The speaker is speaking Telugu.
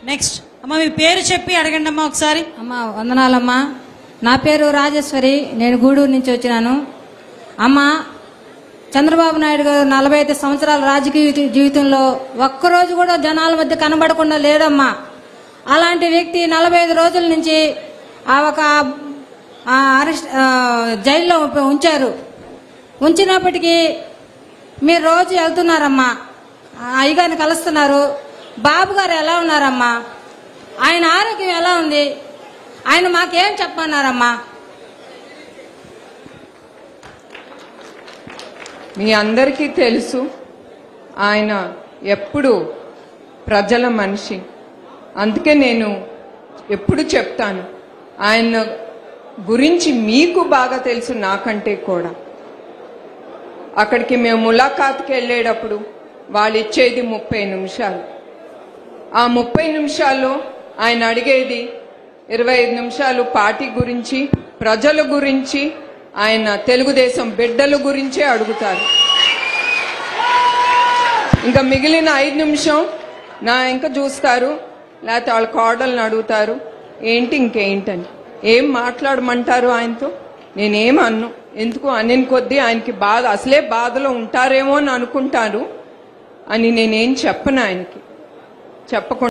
నెక్స్ట్ అమ్మ మీ పేరు చెప్పి అడగండి అమ్మా ఒకసారి అమ్మ వందనాలమ్మా నా పేరు రాజేశ్వరి నేను గూడూరు నుంచి వచ్చినాను అమ్మ చంద్రబాబు నాయుడు గారు నలభై ఐదు సంవత్సరాల రాజకీయ జీ- జీవితంలో ఒక్కరోజు కూడా జనాల మధ్య కనబడకుండా లేడమ్మా అలాంటి వ్యక్తి నలభై ఐదు రోజుల నుంచి ఆ ఒక ఆ అరెస్ట్ ఆ, జైల్లో ఉంచారు ఉంచినప్పటికీ మీరు రోజు వెళ్తున్నారమ్మా ఆ అయ్యగారిని కలుస్తున్నారు బాబు గారు ఎలా ఉన్నారమ్మా ఆయన ఆరోగ్యం ఎలా ఉంది ఆయన మాకేం చెప్పన్నారమ్మా మీ అందరికీ తెలుసు ఆయన ఎప్పుడు ప్రజల మనిషి అందుకే నేను ఎప్పుడు చెప్తాను ఆయన గురించి మీకు బాగా తెలుసు నాకంటే కూడా అక్కడికి మేము ములాఖాత్కి వెళ్ళేటప్పుడు వాళ్ళు ఇచ్చేది ముప్పై నిమిషాలు ఆ ముప్పై నిమిషాల్లో ఆయన అడిగేది ఇరవై ఐదు నిమిషాలు పార్టీ గురించి ప్రజల గురించి ఆయన తెలుగుదేశం బిడ్డల గురించే అడుగుతారు ఇంకా మిగిలిన ఐదు నిమిషం నా ఇంకా చూస్తారు లేకపోతే వాళ్ళ కోడల్ని అడుగుతారు ఏంటి ఇంకేంటని ఏం మాట్లాడమంటారు ఆయనతో నేనేం అన్ను ఎందుకు అనిన కొద్దీ ఆయనకి బాధ అసలే బాధలో ఉంటారేమో అని అనుకుంటారు అని నేనేం చెప్పను ఆయనకి చెప్పకుండా